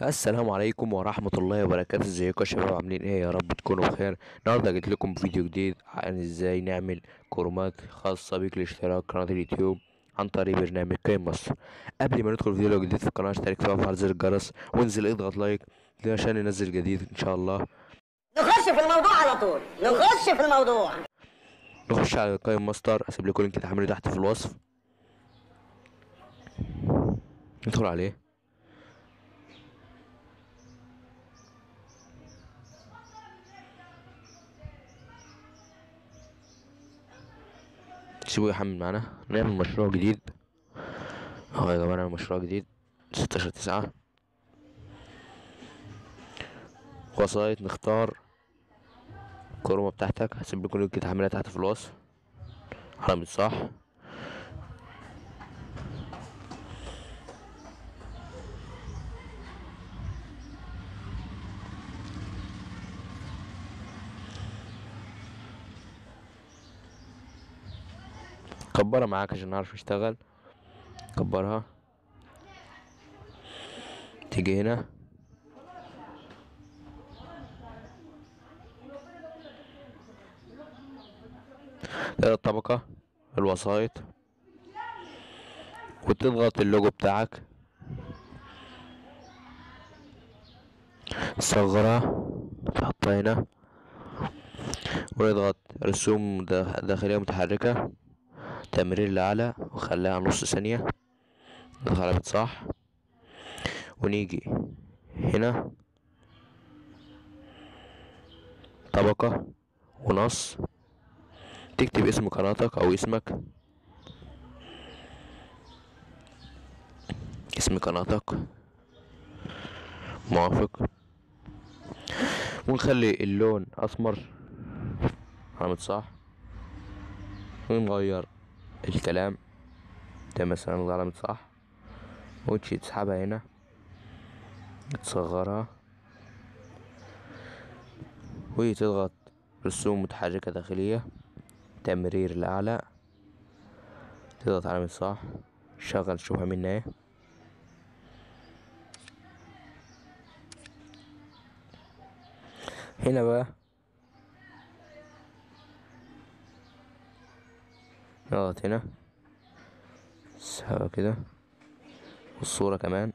السلام عليكم ورحمة الله وبركاته ازيكم يا شباب عاملين ايه يا رب تكونوا بخير النهارده جيت لكم فيديو جديد عن ازاي نعمل كرومات خاصة بيك لاشتراك قناة اليوتيوب عن طريق برنامج كاين مصر قبل ما ندخل فيديو جديد في القناة اشترك فيها وفعل زر الجرس وانزل اضغط لايك عشان ننزل جديد ان شاء الله نخش في الموضوع على طول نخش في الموضوع نخش على كاين ماستر اسيب لكم لينك تحميله تحت في الوصف ندخل عليه سيبه يحمل معانا نعمل مشروع جديد اهو يا جماعة نعمل مشروع جديد ستاشر تسعة وسايط نختار الكرومة بتاعتك هسيب لكم لينك تحملها تحت في الوصف علامة صح كبرها معاك عشان نعرف نشتغل كبرها تيجي هنا تلات طبقة الوسايط وتضغط اللوجو بتاعك تصغرها تحطها هنا ونضغط رسوم داخلية متحركة تمرير لأعلى وخليها نص ثانية نضغط على صح ونيجي هنا طبقة ونص تكتب اسم قناتك أو اسمك اسم قناتك موافق ونخلي اللون أسمر علامة صح ونغير الكلام ده مثلا نضغط علامة صح وتشي تسحبها هنا تصغرها وتضغط رسوم متحركة داخلية تمرير الأعلى تضغط علامة صح شغل شوفها منا ايه هنا بقى نضغط هنا سوا كده والصورة كمان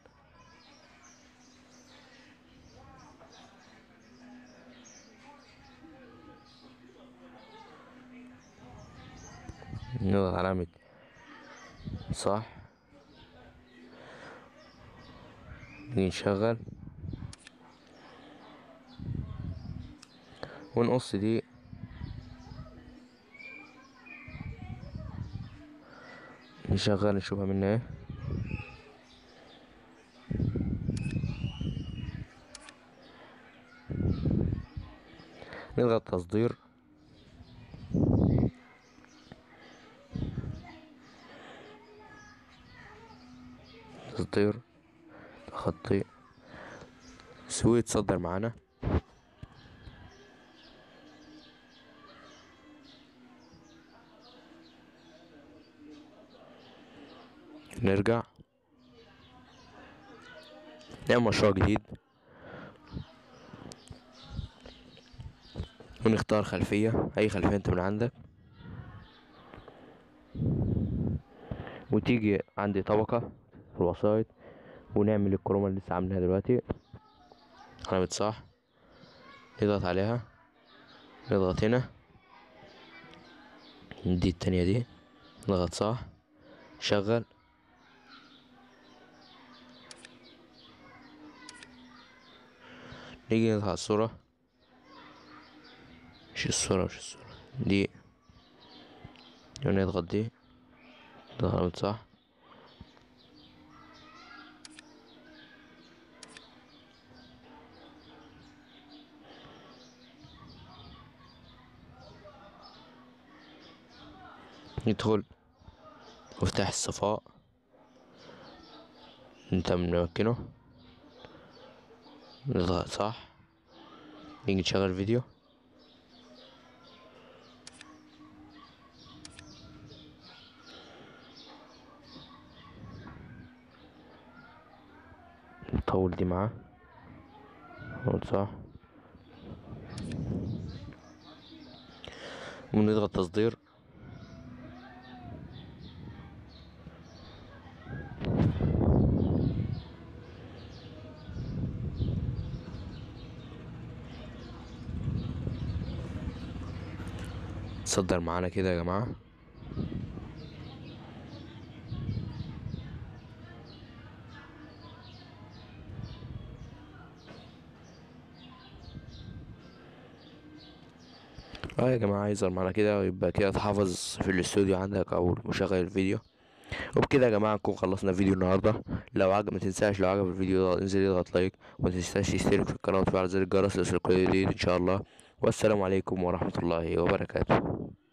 نضغط علامة صح نيجي نشغل ونقص دي نشغل نشوفها منا ايه نضغط تصدير تصدير تخطي سوي تصدر معانا نرجع نعمل مشروع جديد ونختار خلفية أي خلفية أنت من عندك وتيجي عندي طبقة في الوسائط ونعمل الكرومة اللي لسه عاملينها دلوقتي علامة صح نضغط عليها نضغط هنا دي التانية دي نضغط صح شغل نيجي نضغط على الصورة مش الصورة مش الصورة دي نضغط دي نضغط صح ندخل مفتاح الصفاء انت ممكنه نضغط صح نيجي نشغل فيديو نطول دي معاه صح ونضغط تصدير صدر معانا كده يا جماعة اه يا جماعة يظهر معانا كده ويبقى كده اتحفظ في الاستوديو عندك او مشغل الفيديو وبكده يا جماعة نكون خلصنا فيديو النهاردة لو عجب ما تنساش لو عجب الفيديو ده انزل اضغط لايك وما تنساش تشترك في القناة وتفعل زر الجرس ليصلك كل جديد ان شاء الله والسلام عليكم ورحمة الله وبركاته